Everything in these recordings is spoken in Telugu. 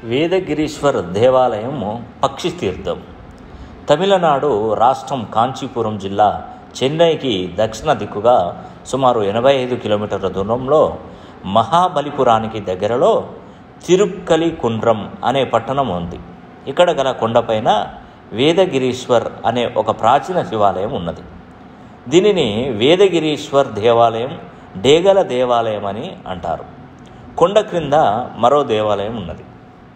వేదగిరీశ్వర్ దేవాలయం పక్షి తీర్థం తమిళనాడు రాష్ట్రం కాంచీపురం జిల్లా చెన్నైకి దక్షిణ దిక్కుగా సుమారు ఎనభై ఐదు కిలోమీటర్ల దూరంలో మహాబలిపురానికి దగ్గరలో తిరుక్కలి కుండ్రం అనే పట్టణం ఉంది ఇక్కడ గల కొండపైన వేదగిరీశ్వర్ అనే ఒక ప్రాచీన శివాలయం ఉన్నది దీనిని వేదగిరీశ్వర్ దేవాలయం డేగల దేవాలయం అని అంటారు కొండ క్రింద మరో దేవాలయం ఉన్నది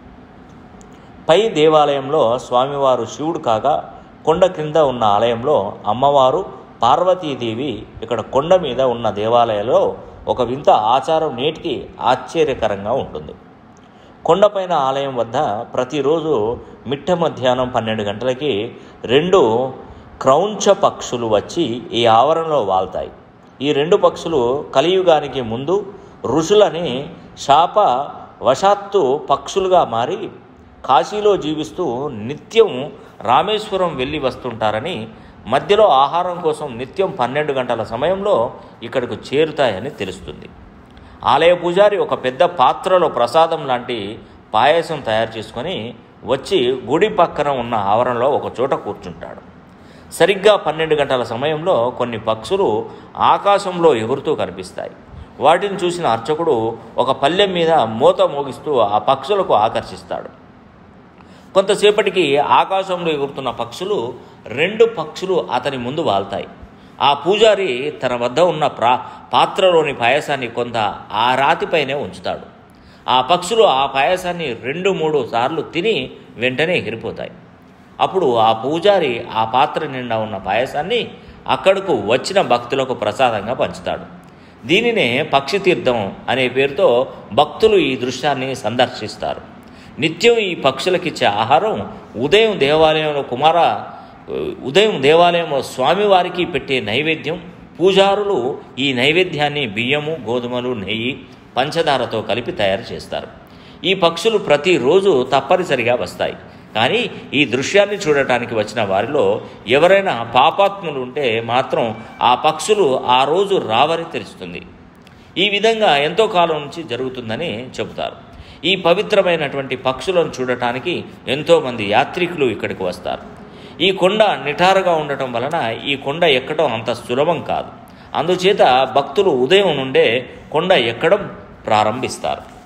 పై దేవాలయంలో స్వామివారు శివుడు కాగా కొండ క్రింద ఉన్న ఆలయంలో అమ్మవారు పార్వతీదేవి ఇక్కడ కొండ మీద ఉన్న దేవాలయంలో ఒక వింత ఆచారం నేటికి ఆశ్చర్యకరంగా ఉంటుంది కొండపైన ఆలయం వద్ద ప్రతిరోజు మిట్ట మధ్యాహ్నం పన్నెండు గంటలకి రెండు క్రౌంచ పక్షులు వచ్చి ఈ ఆవరణలో వాల్తాయి ఈ రెండు పక్షులు కలియుగానికి ముందు ఋషులని శాప వశాత్తు పక్షులుగా మారి కాశీలో జీవిస్తూ నిత్యం రామేశ్వరం వెళ్ళి వస్తుంటారని మధ్యలో ఆహారం కోసం నిత్యం పన్నెండు గంటల సమయంలో ఇక్కడకు చేరుతాయని తెలుస్తుంది ఆలయ పూజారి ఒక పెద్ద పాత్రలో ప్రసాదం లాంటి పాయసం తయారు చేసుకొని వచ్చి గుడి పక్కన ఉన్న ఆవరణలో ఒక చోట కూర్చుంటాడు సరిగ్గా పన్నెండు గంటల సమయంలో కొన్ని పక్షులు ఆకాశంలో ఎగురుతూ కనిపిస్తాయి వాటిని చూసిన అర్చకుడు ఒక పల్లెం మీద మూత మోగిస్తూ ఆ పక్షులకు ఆకర్షిస్తాడు కొంతసేపటికి ఆకాశంలో ఎగురుతున్న పక్షులు రెండు పక్షులు అతని ముందు వాల్తాయి ఆ పూజారి తన వద్ద ఉన్న ప్రా పాత్రలోని పాయసాన్ని కొంత ఆ రాతిపైనే ఉంచుతాడు ఆ పక్షులు ఆ పాయసాన్ని రెండు మూడు సార్లు తిని వెంటనే ఎగిరిపోతాయి అప్పుడు ఆ పూజారి ఆ పాత్ర నిండా ఉన్న పాయసాన్ని అక్కడకు వచ్చిన భక్తులకు ప్రసాదంగా పంచుతాడు దీనినే పక్షి తీర్థం అనే పేరుతో భక్తులు ఈ దృశ్యాన్ని సందర్శిస్తారు నిత్యం ఈ పక్షులకిచ్చే ఆహారం ఉదయం దేవాలయంలో కుమార ఉదయం దేవాలయంలో స్వామివారికి పెట్టే నైవేద్యం పూజారులు ఈ నైవేద్యాన్ని బియ్యము గోధుమలు నెయ్యి పంచదారతో కలిపి తయారు చేస్తారు ఈ పక్షులు ప్రతిరోజు తప్పనిసరిగా వస్తాయి కానీ ఈ దృశ్యాన్ని చూడటానికి వచ్చిన వారిలో ఎవరైనా పాపాత్ములు ఉంటే మాత్రం ఆ పక్షులు ఆ రోజు రావని తెలుస్తుంది ఈ విధంగా ఎంతో కాలం నుంచి జరుగుతుందని చెబుతారు ఈ పవిత్రమైనటువంటి పక్షులను చూడటానికి ఎంతోమంది యాత్రికులు ఇక్కడికి వస్తారు ఈ కొండ నిటారుగా ఉండటం వలన ఈ కొండ ఎక్కడం అంత సులభం కాదు అందుచేత భక్తులు ఉదయం నుండే కొండ ఎక్కడం ప్రారంభిస్తారు